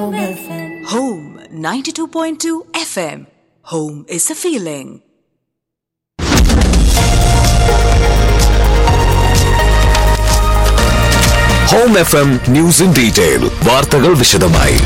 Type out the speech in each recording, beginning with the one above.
Home FM. Home 92.2 FM. Home is a feeling. Home F M news in detail വാർത്തകൾ വിശദമായി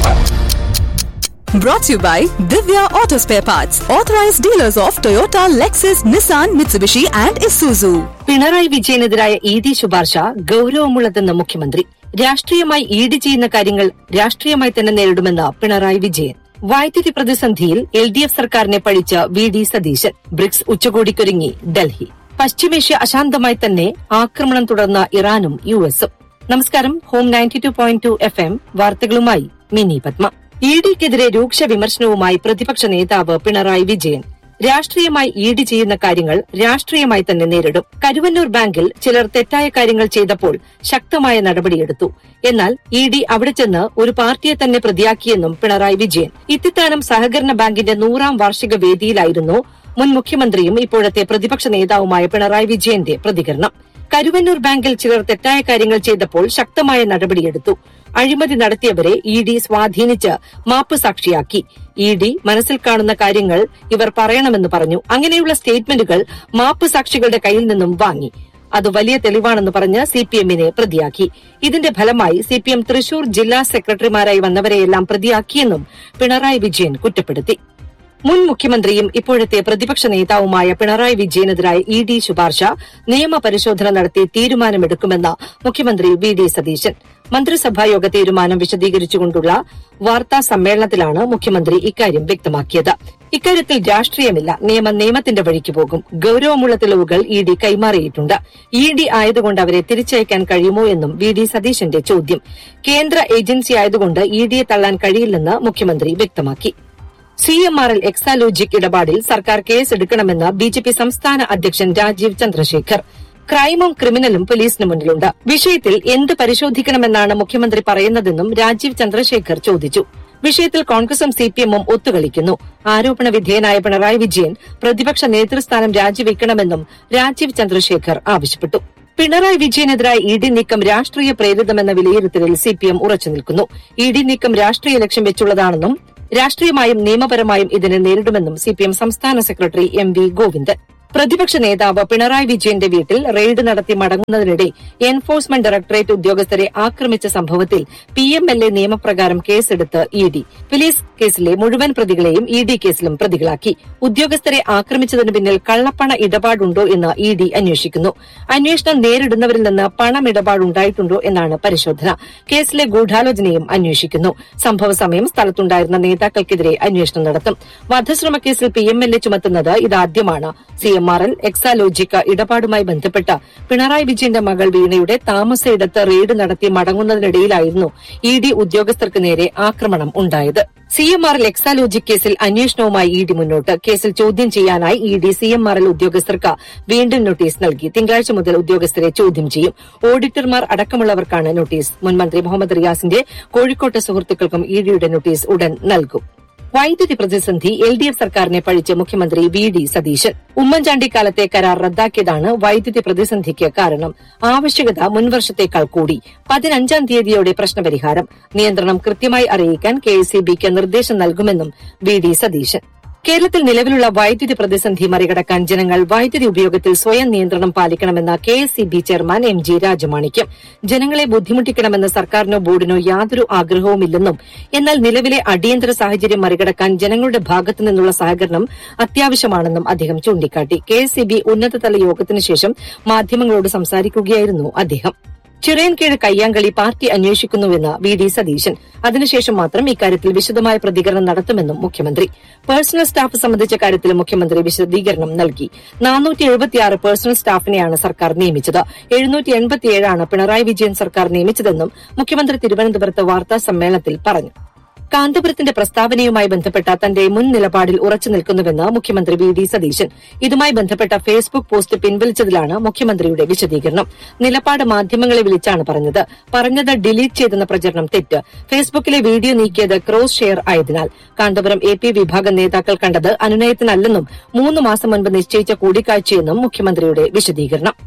Brought to you by Divya Auto Spare Parts, authorized dealers of Toyota, Lexus, Nissan, Mitsubishi, and Isuzu. Pinarayi വിജയനെതിരായ E D ശുപാർശ ഗൌരവമുള്ളതെന്ന് മുഖ്യമന്ത്രി രാഷ്ട്രീയമായി E D ചെയ്യുന്ന കാര്യങ്ങൾ രാഷ്ട്രീയമായി തന്നെ നേരിടുമെന്ന് പിണറായി വിജയൻ വൈദ്യുതി പ്രതിസന്ധിയിൽ എൽ ഡി എഫ് സർക്കാരിനെ പഴിച്ച വി ഡി സതീശൻ ബ്രിക്സ് ഉച്ചകോടിക്കൊരുങ്ങി ഡൽഹി പശ്ചിമേഷ്യ അശാന്തമായി തന്നെ ആക്രമണം തുടർന്ന ഇറാനും യു എസും നമസ്കാരം home ninety two point two FM എം വാർത്തകളുമായി മിനി പത്മ ഇ ഡിക്കെതിരെ രൂക്ഷ വിമർശനവുമായി പ്രതിപക്ഷ നേതാവ് പിണറായി വിജയൻ രാഷ്ട്രീയമായി ഇ ഡി ചെയ്യുന്ന കാര്യങ്ങൾ രാഷ്ട്രീയമായി തന്നെ നേരിടും കരുവന്നൂർ ബാങ്കിൽ ചിലർ തെറ്റായ കാര്യങ്ങൾ ചെയ്തപ്പോൾ ശക്തമായ നടപടിയെടുത്തു എന്നാൽ ഇ ഡി അവിടെ ചെന്ന് ഒരു പാർട്ടിയെ തന്നെ പ്രതിയാക്കിയെന്നും പിണറായി വിജയൻ ഇത്തിത്താനം സഹകരണ ബാങ്കിന്റെ നൂറാം വാർഷിക വേദിയിലായിരുന്നു മുൻ മുഖ്യമന്ത്രിയും ഇപ്പോഴത്തെ പ്രതിപക്ഷ നേതാവുമായ പിണറായി വിജയന്റെ പ്രതികരണം കരുവന്നൂർ ബാങ്കിൽ ചിലർ തെറ്റായ കാര്യങ്ങൾ ചെയ്തപ്പോൾ ശക്തമായ നടപടിയെടുത്തു അഴിമതി നടത്തിയവരെ ഇ ഡി സ്വാധീനിച്ച് മാപ്പ് സാക്ഷിയാക്കി ഇ ഡി മനസ്സിൽ കാണുന്ന കാര്യങ്ങൾ ഇവർ പറയണമെന്ന് പറഞ്ഞു അങ്ങനെയുള്ള സ്റ്റേറ്റ്മെന്റുകൾ മാപ്പ് സാക്ഷികളുടെ കയ്യിൽ നിന്നും വാങ്ങി അത് വലിയ തെളിവാണെന്ന് പറഞ്ഞ് സി പി എമ്മിനെ പ്രതിയാക്കി ഇതിന്റെ ഫലമായി സി പി എം തൃശൂർ ജില്ലാ സെക്രട്ടറിമാരായി വന്നവരെയെല്ലാം പ്രതിയാക്കിയെന്നും പിണറായി വിജയൻ കുറ്റപ്പെടുത്തി മുൻ മുഖ്യമന്ത്രിയും ഇപ്പോഴത്തെ പ്രതിപക്ഷ നേതാവുമായ പിണറായി വിജയനെതിരായ ഇ ഡി ശുപാർശ നിയമപരിശോധന നടത്തി തീരുമാനമെടുക്കുമെന്ന് മുഖ്യമന്ത്രി വി ഡി സതീശൻ മന്ത്രിസഭായോഗ തീരുമാനം വിശദീകരിച്ചുകൊണ്ടുള്ള വാർത്താ സമ്മേളനത്തിലാണ് മുഖ്യമന്ത്രി ഇക്കാര്യം വ്യക്തമാക്കിയത് ഇക്കാര്യത്തിൽ രാഷ്ട്രീയമില്ല നിയമം നിയമത്തിന്റെ വഴിക്ക് പോകും ഗൌരവമുള്ള തെളിവുകൾ ഇ ഡി കൈമാറിയിട്ടുണ്ട് ഇ ഡി ആയതുകൊണ്ട് അവരെ തിരിച്ചയക്കാൻ കഴിയുമോ എന്നും വി ഡി സതീശന്റെ ചോദ്യം കേന്ദ്ര ഏജൻസി ആയതുകൊണ്ട് ഇ ഡിയെ തള്ളാൻ കഴിയില്ലെന്ന് മുഖ്യമന്ത്രി വ്യക്തമാക്കി C M R L Exalogic ഇടപാടിൽ സർക്കാർ കേസെടുക്കണമെന്ന് ബി ജെ പി സംസ്ഥാന അധ്യക്ഷൻ രാജീവ് ചന്ദ്രശേഖർ ക്രൈമും ക്രിമിനലും പോലീസിന് മുന്നിലുണ്ട് വിഷയത്തിൽ എന്ത് പരിശോധിക്കണമെന്നാണ് മുഖ്യമന്ത്രി പറയുന്നതെന്നും രാജീവ് ചന്ദ്രശേഖർ ചോദിച്ചു വിഷയത്തിൽ കോൺഗ്രസും സിപിഎമ്മും ഒത്തുകളിക്കുന്നു ആരോപണ വിധേയനായ പിണറായി വിജയൻ പ്രതിപക്ഷ നേതൃസ്ഥാനം രാജിവെക്കണമെന്നും രാജീവ് ചന്ദ്രശേഖർ ആവശ്യപ്പെട്ടു പിണറായി വിജയനെതിരായ ഇ ഡി നീക്കം രാഷ്ട്രീയ പ്രേരിതമെന്ന വിലയിരുത്തലിൽ സിപിഎം ഉറച്ചുനിൽക്കുന്നു ഇ ഡി നീക്കം രാഷ്ട്രീയ ലക്ഷ്യം വെച്ചുള്ളതാണെന്നും രാഷ്ട്രീയമായും നിയമപരമായും ഇതിനെ നേരിടുമെന്നും സിപിഎം സംസ്ഥാന സെക്രട്ടറി എം വി ഗോവിന്ദൻ പ്രതിപക്ഷ നേതാവ് പിണറായി വിജയന്റെ വീട്ടിൽ റെയ്ഡ് നടത്തി മടങ്ങുന്നതിനിടെ എൻഫോഴ്സ്മെന്റ് ഡയറക്ടറേറ്റ് ഉദ്യോഗസ്ഥരെ ആക്രമിച്ച സംഭവത്തിൽ പി എം എൽ എ നിയമപ്രകാരം കേസെടുത്ത് ഇ ഡി പോലീസ് കേസിലെ മുഴുവൻ പ്രതികളെയും ഇ ഡി കേസിലും പ്രതികളാക്കി ഉദ്യോഗസ്ഥരെ ആക്രമിച്ചതിന് പിന്നിൽ കള്ളപ്പണ ഇടപാടുണ്ടോ എന്ന് ഇ ഡി അന്വേഷിക്കുന്നു അന്വേഷണം നേരിടുന്നവരിൽ നിന്ന് പണമിടപാടുണ്ടായിട്ടുണ്ടോ എന്നാണ് പരിശോധന കേസിലെ ഗൂഢാലോചനയും അന്വേഷിക്കുന്നു സംഭവ സമയം സ്ഥലത്തുണ്ടായിരുന്ന നേതാക്കൾക്കെതിരെ അന്വേഷണം നടത്തും വധശ്രമ കേസിൽ പി എം എൽ എ ചുമത്തുന്നത് ഇതാദ്യമാണ് സി എം ആർ എൽ എക്സാലോജിക്ക ഇടപാടുമായി ബന്ധപ്പെട്ട പിണറായി വിജയന്റെ മകൾ വീണയുടെ താമസയിടത്ത് റെയ്ഡ് നടത്തി മടങ്ങുന്നതിനിടയിലായിരുന്നു ഇ ഡി ഉദ്യോഗസ്ഥർക്ക് നേരെ ആക്രമണം ഉണ്ടായത് C M R L Exalogic കേസിൽ അന്വേഷണവുമായി ഇ ഡി മുന്നോട്ട് കേസിൽ ചോദ്യം ചെയ്യാനായി E D C M R L ഉദ്യോഗസ്ഥർക്ക് വീണ്ടും നോട്ടീസ് നൽകി തിങ്കളാഴ്ച മുതൽ ഉദ്യോഗസ്ഥരെ ചോദ്യം ചെയ്യും ഓഡിറ്റർമാർ അടക്കമുള്ളവർക്കാണ് നോട്ടീസ് മുൻമന്ത്രി മുഹമ്മദ് റിയാസിന്റെ കോഴിക്കോട്ടെ സുഹൃത്തുക്കൾക്കും ഇ ഡിയുടെ നോട്ടീസ് ഉടൻ നൽകും വൈദ്യുതി പ്രതിസന്ധി എൽ ഡി എഫ് സർക്കാരിനെ പഴിച്ച് മുഖ്യമന്ത്രി വി ഡി സതീശൻ ഉമ്മൻചാണ്ടി കാലത്തെ കരാർ റദ്ദാക്കിയതാണ് വൈദ്യുതി പ്രതിസന്ധിക്ക് കാരണം ആവശ്യകത മുൻവർഷത്തേക്കാൾ കൂടി പതിനഞ്ചാം തീയതിയോടെ പ്രശ്നപരിഹാരം നിയന്ത്രണം കൃത്യമായി അറിയിക്കാൻ കെ എസ് നിർദ്ദേശം നൽകുമെന്നും വി ഡി സതീശൻ കേരളത്തിൽ നിലവിലുള്ള വൈദ്യുതി പ്രതിസന്ധി മറികടക്കാൻ ജനങ്ങൾ വൈദ്യുതി ഉപയോഗത്തിൽ സ്വയം നിയന്ത്രണം പാലിക്കണമെന്ന K S chairman M G Rajamanikyam ജനങ്ങളെ ബുദ്ധിമുട്ടിക്കണമെന്ന് സർക്കാരിനോ ബോർഡിനോ യാതൊരു ആഗ്രഹവുമില്ലെന്നും എന്നാൽ നിലവിലെ അടിയന്തര സാഹചര്യം മറികടക്കാൻ ജനങ്ങളുടെ ഭാഗത്തു നിന്നുള്ള സഹകരണം അത്യാവശ്യമാണെന്നും അദ്ദേഹം ചൂണ്ടിക്കാട്ടി കെ എസ് ഉന്നതതല യോഗത്തിനു ശേഷം മാധ്യമങ്ങളോട് സംസാരിക്കുകയായിരുന്നു അദ്ദേഹം ചിറയൻകീഴ് കയ്യാങ്കളി പാർട്ടി അന്വേഷിക്കുന്നുവെന്ന് വി ഡി സതീശൻ അതിനുശേഷം മാത്രം ഇക്കാര്യത്തിൽ വിശദമായ പ്രതികരണം നടത്തുമെന്നും മുഖ്യമന്ത്രി പേഴ്സണൽ സ്റ്റാഫ് സംബന്ധിച്ച കാര്യത്തിൽ മുഖ്യമന്ത്രി വിശദീകരണം നൽകി നാനൂറ്റി എഴുപത്തിയാറ് പേഴ്സണൽ സ്റ്റാഫിനെയാണ് സർക്കാർ നിയമിച്ചത് എഴുന്നൂറ്റി എൺപത്തിയേഴാണ് പിണറായി വിജയൻ സർക്കാർ നിയമിച്ചതെന്നും മുഖ്യമന്ത്രി തിരുവനന്തപുരത്ത് വാർത്താ സമ്മേളനത്തിൽ പറഞ്ഞു കാന്തപുരത്തിന്റെ പ്രസ്താവനയുമായി ബന്ധപ്പെട്ട തന്റെ മുൻ നിലപാടിൽ ഉറച്ചു നിൽക്കുന്നുവെന്ന് മുഖ്യമന്ത്രി വി ഡി സതീശൻ ഇതുമായി ബന്ധപ്പെട്ട ഫേസ്ബുക്ക് പോസ്റ്റ് പിൻവലിച്ചതിലാണ് മുഖ്യമന്ത്രിയുടെ വിശദീകരണം നിലപാട് മാധ്യമങ്ങളെ വിളിച്ചാണ് പറഞ്ഞത് പറഞ്ഞത് ഡിലീറ്റ് ചെയ്തെന്ന പ്രചരണം തെറ്റ് ഫേസ്ബുക്കിലെ വീഡിയോ നീക്കിയത് ക്രോസ് ഷെയർ ആയതിനാൽ കാന്തപുരം എ പി വിഭാഗം നേതാക്കൾ കണ്ടത് അനുനയത്തിനല്ലെന്നും മൂന്ന് മാസം മുൻപ് നിശ്ചയിച്ച കൂടിക്കാഴ്ചയെന്നും മുഖ്യമന്ത്രിയുടെ വിശദീകരണം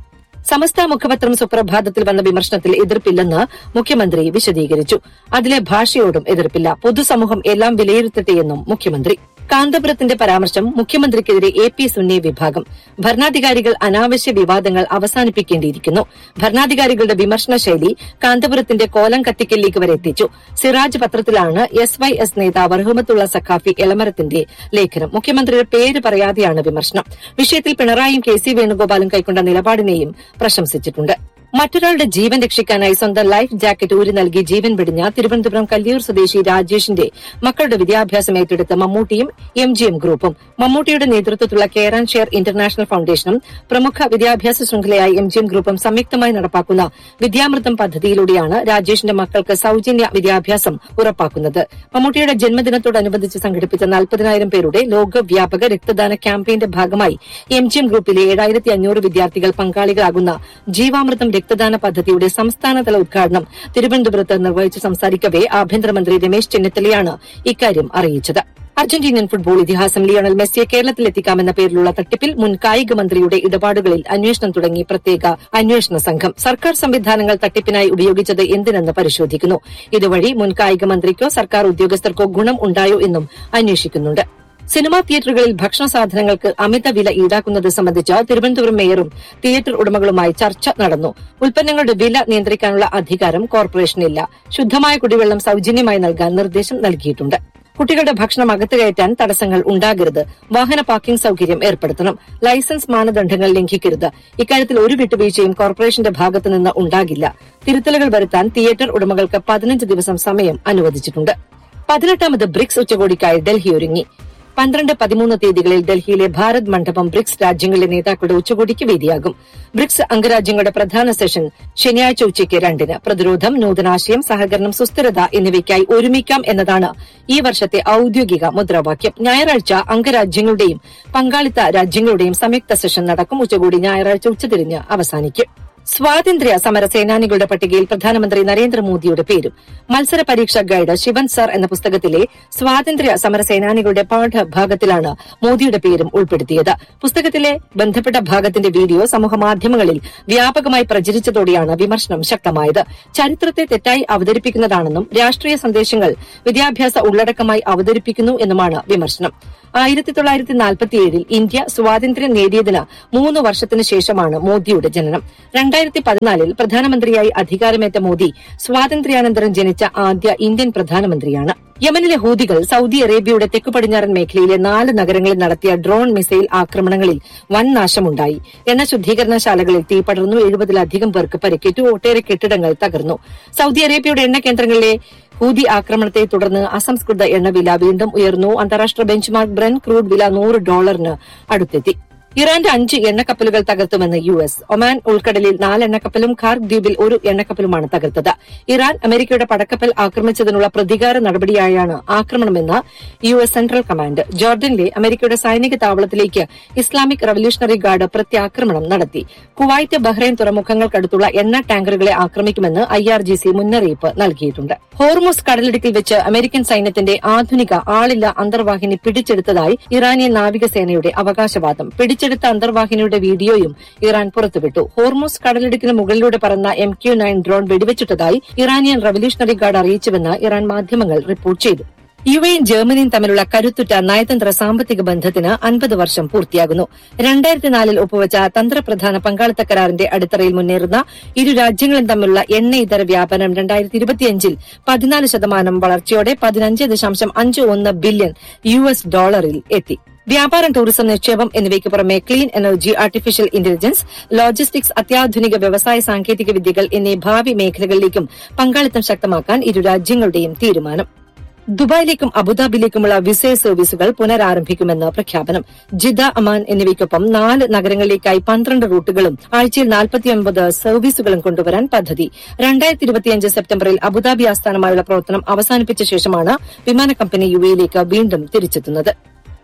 സമസ്ത മുഖപത്രം സുപ്രഭാതത്തിൽ വന്ന വിമർശനത്തിൽ എതിർപ്പില്ലെന്ന് മുഖ്യമന്ത്രി വിശദീകരിച്ചു അതിലെ ഭാഷയോടും എതിർപ്പില്ല പൊതുസമൂഹം എല്ലാം വിലയിരുത്തട്ടെയെന്നും മുഖ്യമന്ത്രി കാന്തപുരത്തിന്റെ പരാമർശം മുഖ്യമന്ത്രിക്കെതിരെ എ പി സുന്നി വിഭാഗം ഭരണാധികാരികൾ അനാവശ്യ വിവാദങ്ങൾ അവസാനിപ്പിക്കേണ്ടിയിരിക്കുന്നു ഭരണാധികാരികളുടെ വിമർശന ശൈലി കാന്തപുരത്തിന്റെ കോലം കത്തിക്കലിലേക്ക് വരെ എത്തിച്ചു സിറാജ് പത്രത്തിലാണ് എസ് വൈ എസ് നേതാവ് റഹ്മത്തുള്ള സഖാഫി എളമരത്തിന്റെ ലേഖനം മുഖ്യമന്ത്രിയുടെ പേര് പറയാതെയാണ് വിമർശനം വിഷയത്തിൽ പിണറായിയും കെ സി വേണുഗോപാലും കൈക്കൊണ്ട നിലപാടിനെയും പ്രശംസിച്ചിട്ടുണ്ട് മറ്റൊരാളുടെ ജീവൻ രക്ഷിക്കാനായി സ്വന്തം ലൈഫ് ജാക്കറ്റ് ഊരി നൽകി ജീവൻ വെടിഞ്ഞ തിരുവനന്തപുരം കല്ലിയൂർ സ്വദേശി രാജേഷിന്റെ മക്കളുടെ വിദ്യാഭ്യാസം ഏറ്റെടുത്ത മമ്മൂട്ടിയും എം ജി എം ഗ്രൂപ്പും മമ്മൂട്ടിയുടെ നേതൃത്വത്തിലുള്ള കെയർ ആൻഡ് ഷെയർ ഇന്റർനാഷണൽ ഫൌണ്ടേഷനും പ്രമുഖ വിദ്യാഭ്യാസ ശൃംഖലയായ എം ജി എം ഗ്രൂപ്പും സംയുക്തമായി നടപ്പാക്കുന്ന വിദ്യാമൃതം പദ്ധതിയിലൂടെയാണ് രാജേഷിന്റെ മക്കൾക്ക് സൌജന്യ വിദ്യാഭ്യാസം ഉറപ്പാക്കുന്നത് മമ്മൂട്ടിയുടെ ജന്മദിനത്തോടനുബന്ധിച്ച് സംഘടിപ്പിച്ച നാൽപ്പതിനായിരം പേരുടെ ലോകവ്യാപക രക്തദാന ക്യാമ്പയിന്റെ ഭാഗമായി എം ജി എം ഗ്രൂപ്പിലെ ഏഴായിരത്തി അഞ്ഞൂറ് വിദ്യാർത്ഥികൾ പങ്കാളികളാകുന്ന ജീവാമൃതം രക്തദാന പദ്ധതിയുടെ സംസ്ഥാനതല ഉദ്ഘാടനം തിരുവനന്തപുരത്ത് നിർവഹിച്ച് സംസാരിക്കവെ ആഭ്യന്തരമന്ത്രി രമേശ് ചെന്നിത്തലയാണ് ഇക്കാര്യം അറിയിച്ചത് അർജന്റീനിയൻ ഫുട്ബോൾ ഇതിഹാസം ലിയോണൽ മെസ്സിയെ കേരളത്തിലെത്തിക്കാമെന്ന പേരിലുള്ള തട്ടിപ്പിൽ മുൻ കായിക മന്ത്രിയുടെ ഇടപാടുകളിൽ അന്വേഷണം തുടങ്ങി പ്രത്യേക അന്വേഷണ സംഘം സർക്കാർ സംവിധാനങ്ങൾ തട്ടിപ്പിനായി ഉപയോഗിച്ചത് എന്തിനെന്ന് പരിശോധിക്കുന്നു ഇതുവഴി മുൻ കായിക മന്ത്രിക്കോ സർക്കാർ ഉദ്യോഗസ്ഥർക്കോ ഗുണം ഉണ്ടായോ എന്നും അന്വേഷിക്കുന്നുണ്ട് സിനിമാ തിയേറ്ററുകളിൽ ഭക്ഷണ സാധനങ്ങൾക്ക് അമിത വില ഈടാക്കുന്നത് സംബന്ധിച്ച് തിരുവനന്തപുരം മേയറും തിയേറ്റർ ഉടമകളുമായി ചർച്ച നടന്നു ഉൽപ്പന്നങ്ങളുടെ വില നിയന്ത്രിക്കാനുള്ള അധികാരം കോർപ്പറേഷനില്ല ശുദ്ധമായ കുടിവെള്ളം സൌജന്യമായി നൽകാൻ നിർദ്ദേശം നൽകിയിട്ടുണ്ട് കുട്ടികളുടെ ഭക്ഷണം അകത്ത് കയറ്റാൻ തടസ്സങ്ങൾ ഉണ്ടാകരുത് വാഹന പാർക്കിംഗ് സൌകര്യം ഏർപ്പെടുത്തണം ലൈസൻസ് മാനദണ്ഡങ്ങൾ ലംഘിക്കരുത് ഇക്കാര്യത്തിൽ ഒരു വിട്ടുവീഴ്ചയും കോർപ്പറേഷന്റെ ഭാഗത്തുനിന്ന് ഉണ്ടാകില്ല തിരുത്തലുകൾ വരുത്താൻ തിയേറ്റർ ഉടമകൾക്ക് പതിനഞ്ച് ദിവസം സമയം അനുവദിച്ചിട്ടുണ്ട് പതിനെട്ടാമത് ബ്രിക്സ് ഉച്ചകോടിക്കായി ഡൽഹി ഒരുങ്ങി പന്ത്രണ്ട് പതിമൂന്ന് തീയതികളിൽ ഡൽഹിയിലെ ഭാരത് മണ്ഡപം ബ്രിക്സ് രാജ്യങ്ങളിലെ നേതാക്കളുടെ ഉച്ചകോടിക്ക് വേദിയാകും ബ്രിക്സ് അംഗരാജ്യങ്ങളുടെ പ്രധാന സെഷൻ ശനിയാഴ്ച ഉച്ചയ്ക്ക് രണ്ടിന് പ്രതിരോധം നൂതനാശയം സഹകരണം സുസ്ഥിരത എന്നിവയ്ക്കായി ഒരുമിക്കാം എന്നതാണ് ഈ വർഷത്തെ ഔദ്യോഗിക മുദ്രാവാക്യം ഞായറാഴ്ച അംഗരാജ്യങ്ങളുടെയും പങ്കാളിത്ത രാജ്യങ്ങളുടെയും സംയുക്ത സെഷൻ നടക്കും ഉച്ചകോടി ഞായറാഴ്ച ഉച്ചതിരിഞ്ഞ് അവസാനിക്കും സ്വാതന്ത്ര്യ സമര സേനാനികളുടെ പട്ടികയിൽ പ്രധാനമന്ത്രി നരേന്ദ്രമോദിയുടെ പേരും മത്സര പരീക്ഷാ ഗൈഡ് ശിവൻ സർ എന്ന പുസ്തകത്തിലെ സ്വാതന്ത്ര്യ സമര സേനാനികളുടെ പാഠഭാഗത്തിലാണ് മോദിയുടെ പേരും ഉൾപ്പെടുത്തിയത് പുസ്തകത്തിലെ ബന്ധപ്പെട്ട ഭാഗത്തിന്റെ വീഡിയോ സമൂഹമാധ്യമങ്ങളിൽ വ്യാപകമായി പ്രചരിച്ചതോടെയാണ് വിമർശനം ശക്തമായത് ചരിത്രത്തെ തെറ്റായി അവതരിപ്പിക്കുന്നതാണെന്നും രാഷ്ട്രീയ സന്ദേശങ്ങൾ വിദ്യാഭ്യാസ ഉള്ളടക്കമായി അവതരിപ്പിക്കുന്നു എന്നുമാണ് വിമർശനം ആയിരത്തി തൊള്ളായിരത്തി നാൽപ്പത്തിയേഴിൽ ഇന്ത്യ സ്വാതന്ത്ര്യം നേടിയതിന് മൂന്ന് വർഷത്തിനു ശേഷമാണ് മോദിയുടെ ജനനം രണ്ടായിരത്തി പതിനാലിൽ പ്രധാനമന്ത്രിയായി അധികാരമേറ്റ മോദി സ്വാതന്ത്ര്യാനന്തരം ജനിച്ച ആദ്യ ഇന്ത്യൻ പ്രധാനമന്ത്രിയാണ് യമനിലെ ഹൂതികൾ സൌദി അറേബ്യയുടെ തെക്കു പടിഞ്ഞാറൻ മേഖലയിലെ നാല് നഗരങ്ങളിൽ നടത്തിയ ഡ്രോൺ മിസൈൽ ആക്രമണങ്ങളിൽ വൻ നാശമുണ്ടായി എണ്ണ ശുദ്ധീകരണശാലകളിൽ തീ പടർന്നു എഴുപതിലധികം പേർക്ക് പരിക്കേറ്റു ഒട്ടേറെ കെട്ടിടങ്ങൾ തകർന്നു സൌദി അറേബ്യയുടെ എണ്ണ കേന്ദ്രങ്ങളിലെ ഹൂതി ആക്രമണത്തെ തുടർന്ന് അസംസ്കൃത എണ്ണവില വീണ്ടും ഉയർന്നു അന്താരാഷ്ട്ര ബെഞ്ച്മാർക്ക് ബ്രൻ ക്രൂഡ് വില നൂറ് ഡോളറിന് അടുത്തെത്തി ഇറാന്റെ അഞ്ച് എണ്ണക്കപ്പലുകൾ തകർത്തുമെന്ന് യു എസ് ഒമാൻ ഉൾക്കടലിൽ നാല് എണ്ണക്കപ്പലും ഖാർഗ് ദ്വീപിൽ ഒരു എണ്ണക്കപ്പലുമാണ് തകർത്തത് ഇറാൻ അമേരിക്കയുടെ പടക്കപ്പൽ ആക്രമിച്ചതിനുള്ള പ്രതികാര നടപടിയായാണ് ആക്രമണമെന്ന് യു എസ് സെൻട്രൽ കമാൻഡ് ജോർഡനിലെ അമേരിക്കയുടെ സൈനിക താവളത്തിലേക്ക് ഇസ്ലാമിക് റവല്യൂഷണറി ഗാർഡ് പ്രത്യാക്രമണം നടത്തി കുവൈറ്റ് ബഹ്റൈൻ തുറമുഖങ്ങൾക്കടുത്തുള്ള എണ്ണ ടാങ്കറുകളെ ആക്രമിക്കുമെന്ന് ഐ ആർ ജി സി മുന്നറിയിപ്പ് നൽകിയിട്ടുണ്ട് ഹോർമോസ് കടലിടുക്കിൽ വെച്ച് അമേരിക്കൻ സൈന്യത്തിന്റെ ആധുനിക ആളില്ല അന്തർവാഹിനി പിടിച്ചെടുത്തതായി ഇറാനിയൻ നാവികസേനയുടെ അവകാശവാദം പിടിച്ചെടുത്ത അന്തർവാഹിനിയുടെ വീഡിയോയും ഇറാൻ പുറത്തുവിട്ടു ഹോർമോസ് കടലിടുക്കിന് മുകളിലൂടെ പറന്ന എം ക്യു നയൻ ഡ്രോൺ വെടിവെച്ചിട്ടതായി ഇറാനിയൻ റവല്യൂഷണറി ഗാർഡ് അറിയിച്ചുവെന്ന് ഇറാൻ മാധ്യമങ്ങൾ റിപ്പോർട്ട് ചെയ്തു യു എയും ജർമ്മനിയും തമ്മിലുള്ള കരുത്തുറ്റ നയതന്ത്ര സാമ്പത്തിക ബന്ധത്തിന് അൻപത് വർഷം പൂർത്തിയാകുന്നു രണ്ടായിരത്തി നാലിൽ ഒപ്പുവച്ച തന്ത്രപ്രധാന പങ്കാളിത്ത കരാറിന്റെ അടിത്തറയിൽ മുന്നേറുന്ന ഇരു രാജ്യങ്ങളും തമ്മിലുള്ള എണ്ണ ഇതര വ്യാപനം രണ്ടായിരത്തി ഇരുപത്തിയഞ്ചിൽ പതിനാല് ശതമാനം വളർച്ചയോടെ പതിനഞ്ച് ദശാംശം അഞ്ച് ഒന്ന് ബില്യൺ യു എസ് ഡോളറിൽ എത്തി വ്യാപാരം ടൂറിസം നിക്ഷേപം എന്നിവയ്ക്ക് പുറമെ clean energy artificial intelligence logistics അത്യാധുനിക വ്യവസായ സാങ്കേതിക വിദ്യകൾ എന്നീ ഭാവി മേഖലകളിലേക്കും പങ്കാളിത്തം ശക്തമാക്കാൻ ഇരു രാജ്യങ്ങളുടെയും തീരുമാനം ദുബായിലേക്കും അബുദാബിയിലേക്കുമുള്ള വിസ സർവീസുകൾ പുനരാരംഭിക്കുമെന്ന് പ്രഖ്യാപനം ജിദ്ദ അമാൻ എന്നിവയ്ക്കൊപ്പം നാല് നഗരങ്ങളിലേക്കായി പന്ത്രണ്ട് റൂട്ടുകളും ആഴ്ചയിൽ നാൽപ്പത്തിയൊൻപത് സർവീസുകളും കൊണ്ടുവരാൻ പദ്ധതി രണ്ടായിരത്തി ഇരുപത്തിയഞ്ച് സെപ്റ്റംബറിൽ അബുദാബി ആസ്ഥാനമായുള്ള പ്രവർത്തനം അവസാനിപ്പിച്ച ശേഷമാണ് വിമാന കമ്പനി യു എയിലേക്ക് വീണ്ടും തിരിച്ചെത്തുന്നത്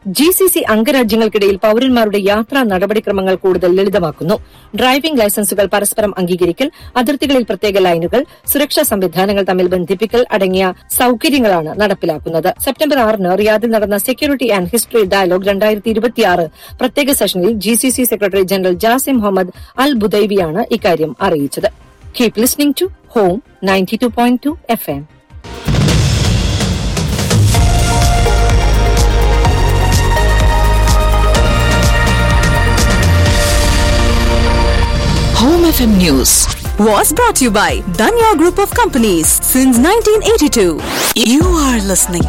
ജി സി സി അംഗരാജ്യങ്ങൾക്കിടയിൽ പൌരന്മാരുടെ യാത്രാ നടപടിക്രമങ്ങൾ കൂടുതൽ ലളിതമാക്കുന്നു ഡ്രൈവിംഗ് ലൈസൻസുകൾ പരസ്പരം അംഗീകരിക്കൽ അതിർത്തികളിൽ പ്രത്യേക ലൈനുകൾ സുരക്ഷാ സംവിധാനങ്ങൾ തമ്മിൽ ബന്ധിപ്പിക്കൽ അടങ്ങിയ സൌകര്യങ്ങളാണ് നടപ്പിലാക്കുന്നത് സെപ്റ്റംബർ ആറിന് റിയാദിൽ നടന്ന സെക്യൂരിറ്റി ആൻഡ് ഹിസ്റ്ററി ഡയലോഗ് രണ്ടായിരത്തി ഇരുപത്തിയാറ് പ്രത്യേക സെഷനിൽ G C C secretary general Jasim Muhammad Al ബുദൈവിയാണ് ഇക്കാര്യം അറിയിച്ചത് keep listening to home ninety two point two FM എം Home FM News was brought to you by Danya Group of Companies since 1982. You are listening